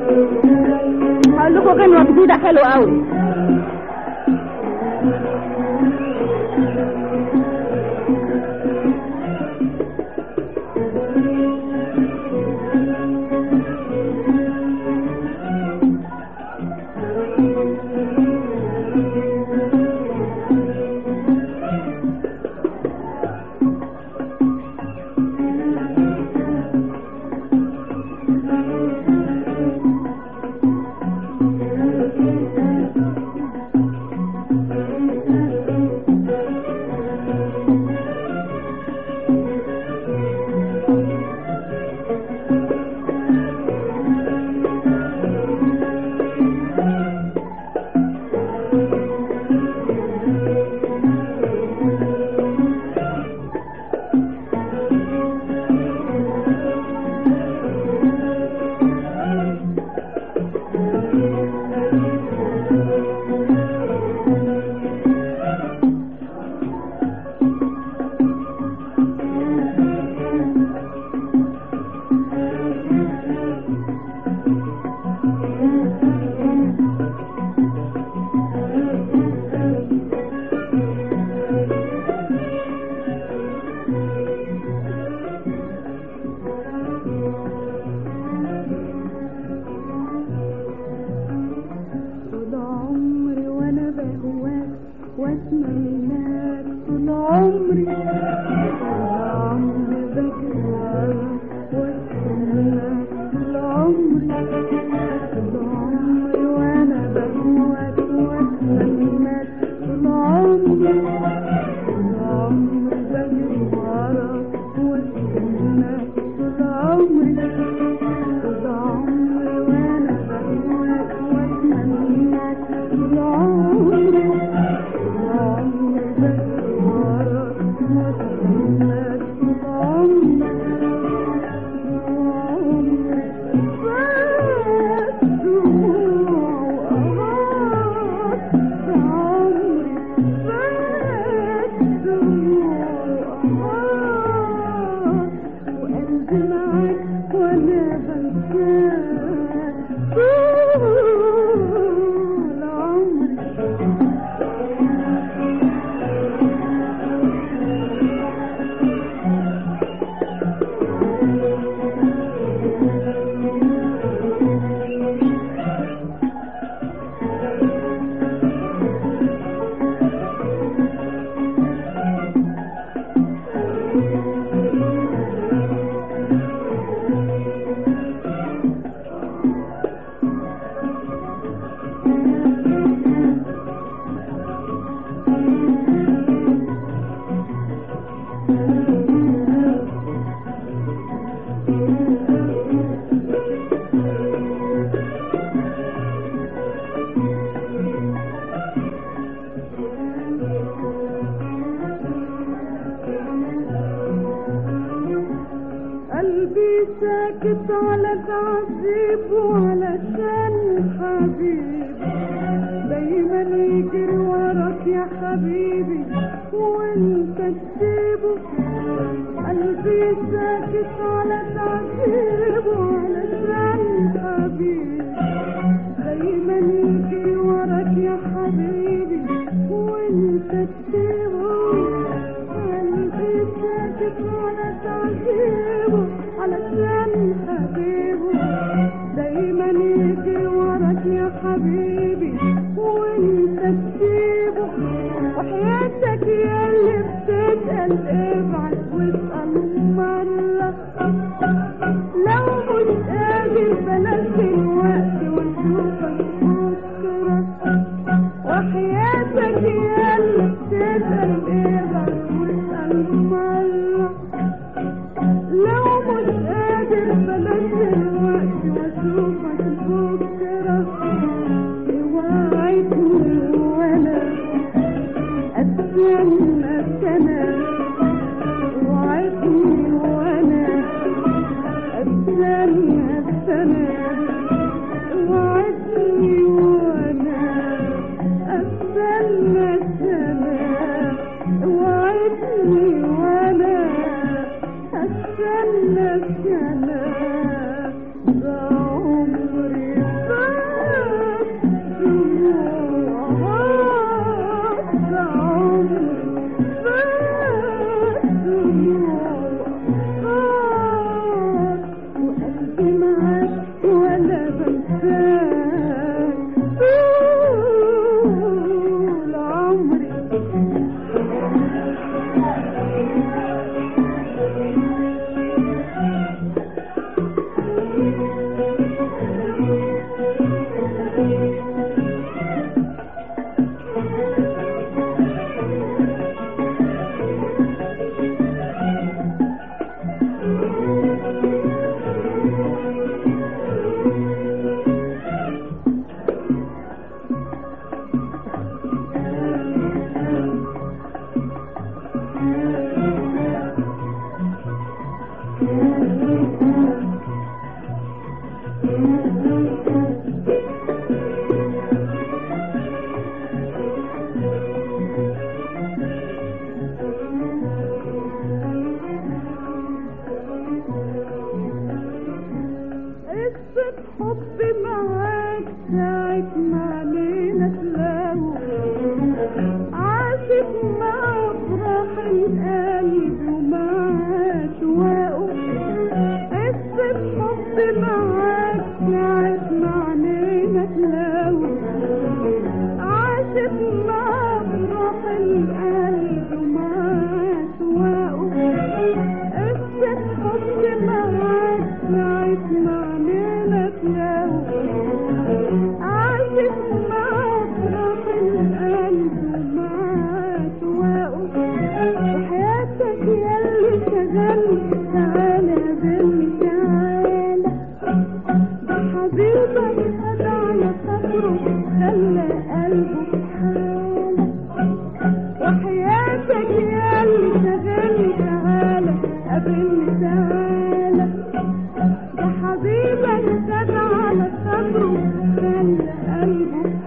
هقول لكم غنوة جديدة حلوة قوي طول عمري وانا بهواك واتمناك طول عمري طول عمري بجراك واتمناك طول عمري طول عمري وانا بهواك واتمناك طول عمري طول عمري بجري وراك واتمناك طول عمري طول عمري وانا بهواك واتمناك طول عمري طول عمري بجري وراك واتمناك طول عمري طول عمري فات دموع وقهار عمري فات دموع وقهار وقلبي معاك وانا بنساك طول عمري قلبي ساكت على تعذيب وعلشان حبيبي دايما يجري وراك يا حبيبي وانت تسيبه قلبي ساكت على تعذيب وعلشان حبيبي دايما يجري وراك يا حبيبي وانت تسيبه قلبي ساكت على تعذيبه علشان حبيبه دايما يجي وراك يا حبيبي وانت تسيبه وحياتك يا اللي بتسأل ابعت واسأل مرة لو مش قادر بلاش دلوقتي واشوفك بكرة وحياتك يا اللي بتسأل ابعت واسأل مرة لو مش قادر بلاش دلوقتي واشوفك بكرة اوعدني وانا استنى سنة وعدني وانا استنى سنة وعدني وانا استنى سنة وعدني وانا استنى سنة ده عمري قصة حب معاك ساعة ما علينا تلاقوا عاشت مع افراح القلب ومع اشواقه قصة حب معاك ساعة ما علينا تلاقوا عاشت مع افراح القلب ومع اشواقه قصة حب معاك ساعة ما علينا تلاقوا عاشت مع افراح القلب ومع اشواقه وحياتك ياللي شغال تعالى يا بني تعالى ده حبيبك خد على صدره خلى قلبه في حاله وحياتك ياللي شغال تعالى قابلني تعالى ده حبيبك خد على صدره خلى قلبه في